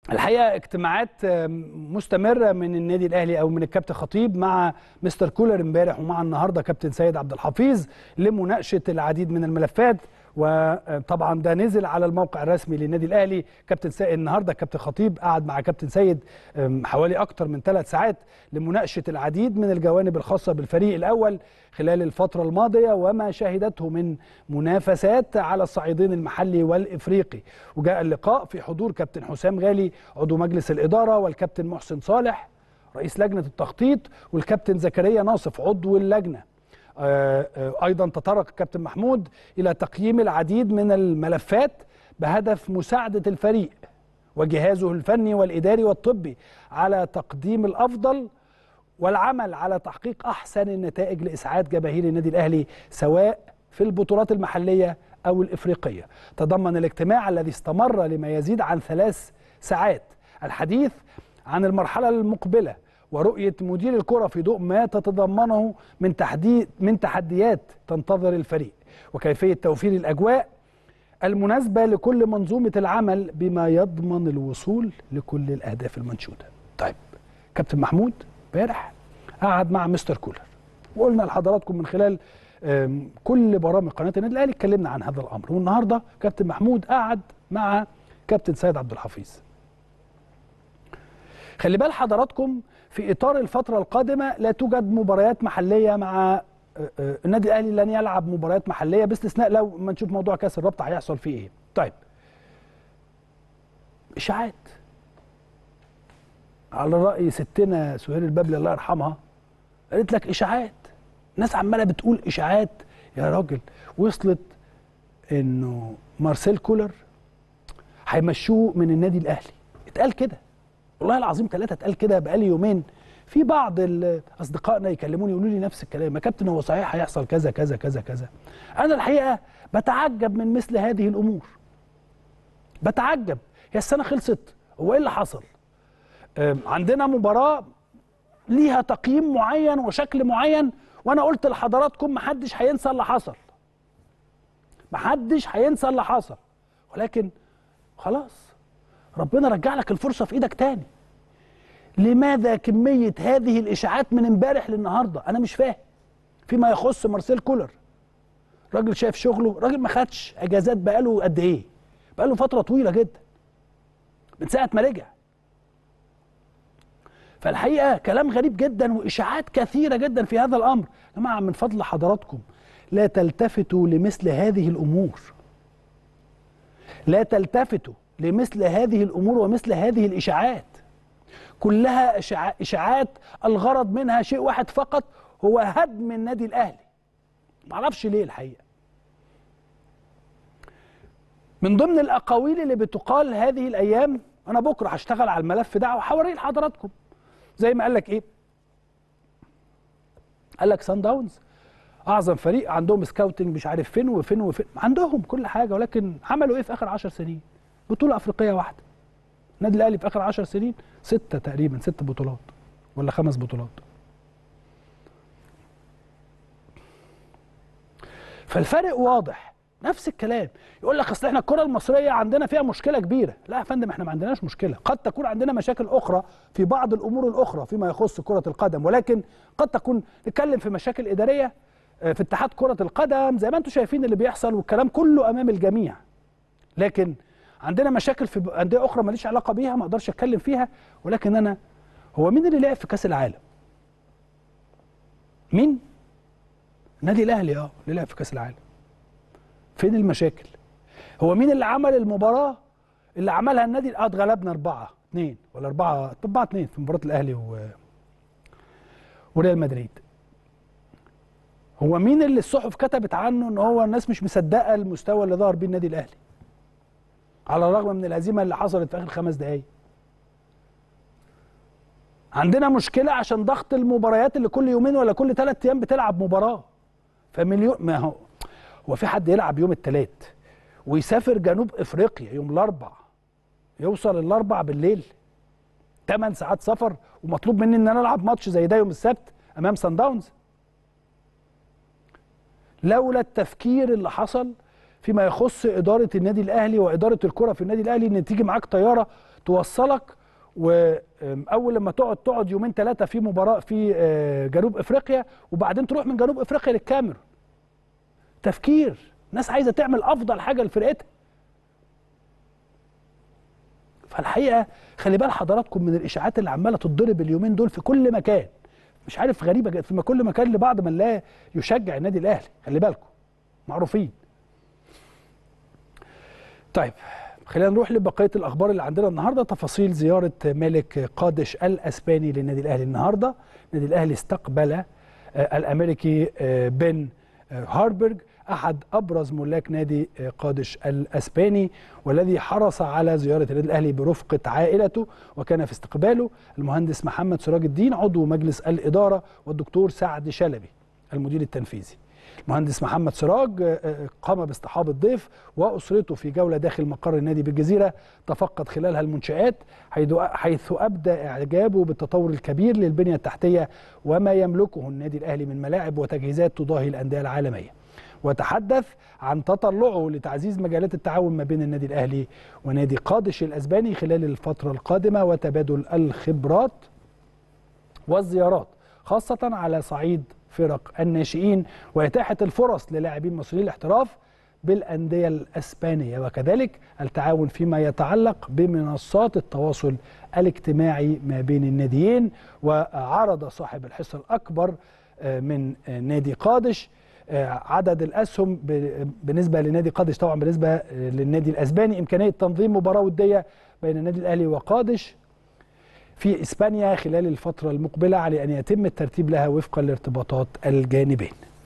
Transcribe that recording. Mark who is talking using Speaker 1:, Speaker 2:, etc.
Speaker 1: الحقيقه اجتماعات مستمره من النادي الاهلي او من الكابتن خطيب مع مستر كولر امبارح ومع النهارده كابتن سيد عبد الحفيظ لمناقشه العديد من الملفات وطبعا ده نزل على الموقع الرسمي للنادي الاهلي كابتن سيد النهارده كابتن خطيب قعد مع كابتن سيد حوالي اكتر من ثلاث ساعات لمناقشه العديد من الجوانب الخاصه بالفريق الاول خلال الفتره الماضيه وما شهدته من منافسات على الصعيدين المحلي والافريقي وجاء اللقاء في حضور كابتن حسام غالي عضو مجلس الاداره والكابتن محسن صالح رئيس لجنه التخطيط والكابتن زكريا ناصف عضو اللجنه ايضا تطرق الكابتن محمود الى تقييم العديد من الملفات بهدف مساعده الفريق وجهازه الفني والاداري والطبي على تقديم الافضل والعمل على تحقيق احسن النتائج لاسعاد جماهير النادي الاهلي سواء في البطولات المحليه او الافريقيه. تضمن الاجتماع الذي استمر لما يزيد عن ثلاث ساعات الحديث عن المرحله المقبله ورؤيه مدير الكره في ضوء ما تتضمنه من تحديد من تحديات تنتظر الفريق وكيفيه توفير الاجواء المناسبه لكل منظومه العمل بما يضمن الوصول لكل الاهداف المنشوده. طيب كابتن محمود امبارح قعد مع مستر كولر وقلنا لحضراتكم من خلال كل برامج قناه النادي الاهلي اتكلمنا عن هذا الامر والنهارده كابتن محمود قعد مع كابتن سيد عبد الحفيظ. خلي بال حضراتكم في اطار الفتره القادمه لا توجد مباريات محليه مع النادي الاهلي لن يلعب مباريات محليه باستثناء لو ما نشوف موضوع كاس الرابطه هيحصل فيه ايه. طيب اشاعات على راي ستنا سهير البابلي الله يرحمها قالت لك اشاعات ناس عماله بتقول اشاعات يا راجل وصلت انه مارسيل كولر هيمشوه من النادي الاهلي اتقال كده والله العظيم ثلاثه اتقال كده بقالي يومين في بعض اصدقائنا يكلموني يقولوا لي نفس الكلام يا كابتن هو صحيح هيحصل كذا كذا كذا كذا انا الحقيقه بتعجب من مثل هذه الامور بتعجب هي السنه خلصت هو ايه اللي حصل عندنا مباراه ليها تقييم معين وشكل معين وانا قلت لحضراتكم محدش هينسى اللي حصل محدش هينسى اللي حصل ولكن خلاص ربنا رجع لك الفرصه في ايدك تاني لماذا كميه هذه الاشاعات من امبارح للنهارده انا مش فاهم فيما يخص مارسيل كولر راجل شايف شغله راجل ما خدش اجازات بقاله قد ايه بقاله فتره طويله جدا من ساعه ما رجع فالحقيقه كلام غريب جدا واشاعات كثيره جدا في هذا الامر يا جماعه من فضل حضراتكم لا تلتفتوا لمثل هذه الامور لا تلتفتوا لمثل هذه الامور ومثل هذه الاشاعات كلها اشاعات الغرض منها شيء واحد فقط هو هدم النادي الاهلي معرفش ليه الحقيقه من ضمن الاقاويل اللي بتقال هذه الايام انا بكره هشتغل على الملف ده وهوريه لحضراتكم زي ما قال لك ايه قال لك سان داونز اعظم فريق عندهم سكاوتنج مش عارف فين وفين وفين عندهم كل حاجه ولكن عملوا ايه في اخر 10 سنين بطوله افريقيه واحده النادي الاهلي في اخر 10 سنين ستة تقريبا ست بطولات ولا خمس بطولات فالفرق واضح نفس الكلام يقول لك اصل احنا الكره المصريه عندنا فيها مشكله كبيره لا يا فندم احنا ما عندناش مشكله قد تكون عندنا مشاكل اخرى في بعض الامور الاخرى فيما يخص كره القدم ولكن قد تكون نتكلم في مشاكل اداريه في اتحاد كره القدم زي ما انتم شايفين اللي بيحصل والكلام كله امام الجميع لكن عندنا مشاكل في انديه اخرى ماليش علاقه بيها ما اقدرش اتكلم فيها ولكن انا هو مين اللي لعب في كاس العالم مين النادي الاهلي اه اللي لعب في كاس العالم فين المشاكل هو مين اللي عمل المباراه اللي عملها النادي اه اتغلبنا أربعة اثنين ولا أربعة أربعة اثنين في مباراة الأهلي و... وريال مدريد هو مين اللي الصحف كتبت عنه ان هو الناس مش مصدقه المستوى اللي ظهر بيه النادي الاهلي على الرغم من الهزيمه اللي حصلت في اخر خمس دقائق عندنا مشكله عشان ضغط المباريات اللي كل يومين ولا كل ثلاث ايام بتلعب مباراه فمليون ما هو هو في حد يلعب يوم الثلاث ويسافر جنوب افريقيا يوم الاربع يوصل الاربع بالليل 8 ساعات سفر ومطلوب مني ان انا العب ماتش زي ده يوم السبت امام سان داونز لولا التفكير اللي حصل فيما يخص اداره النادي الاهلي واداره الكره في النادي الاهلي ان تيجي معاك طياره توصلك واول لما تقعد تقعد يومين ثلاثه في مباراه في آه، جنوب افريقيا وبعدين تروح من جنوب افريقيا للكاميرون تفكير ناس عايزه تعمل افضل حاجه لفرقتها فالحقيقه خلي بال حضراتكم من الاشاعات اللي عماله تتضرب اليومين دول في كل مكان مش عارف غريبه جدا، في كل مكان لبعض من لا يشجع النادي الاهلي خلي بالكم معروفين طيب خلينا نروح لبقيه الاخبار اللي عندنا النهارده تفاصيل زياره مالك قادش الاسباني للنادي الاهلي النهارده النادي الاهلي استقبل آه، الامريكي آه، بن آه، هاربرج احد ابرز ملاك نادي آه، قادش الاسباني والذي حرص على زياره النادي الاهلي برفقه عائلته وكان في استقباله المهندس محمد سراج الدين عضو مجلس الاداره والدكتور سعد شلبي المدير التنفيذي المهندس محمد سراج آه، آه، قام باصطحاب الضيف واسرته في جوله داخل مقر النادي بالجزيره تفقد خلالها المنشات حيث حيث ابدى اعجابه بالتطور الكبير للبنيه التحتيه وما يملكه النادي الاهلي من ملاعب وتجهيزات تضاهي الانديه العالميه وتحدث عن تطلعه لتعزيز مجالات التعاون ما بين النادي الاهلي ونادي قادش الاسباني خلال الفتره القادمه وتبادل الخبرات والزيارات خاصة على صعيد فرق الناشئين وإتاحة الفرص للاعبين مصريين الاحتراف بالأندية الأسبانية وكذلك التعاون فيما يتعلق بمنصات التواصل الاجتماعي ما بين الناديين وعرض صاحب الحصة الأكبر آه، من آه، نادي قادش آه، عدد الأسهم ب- بالنسبة لنادي قادش طبعا بالنسبة آه، للنادي الأسباني إمكانية تنظيم مباراة ودية بين النادي الأهلي وقادش في اسبانيا خلال الفتره المقبله على ان يتم الترتيب لها وفقا لارتباطات الجانبين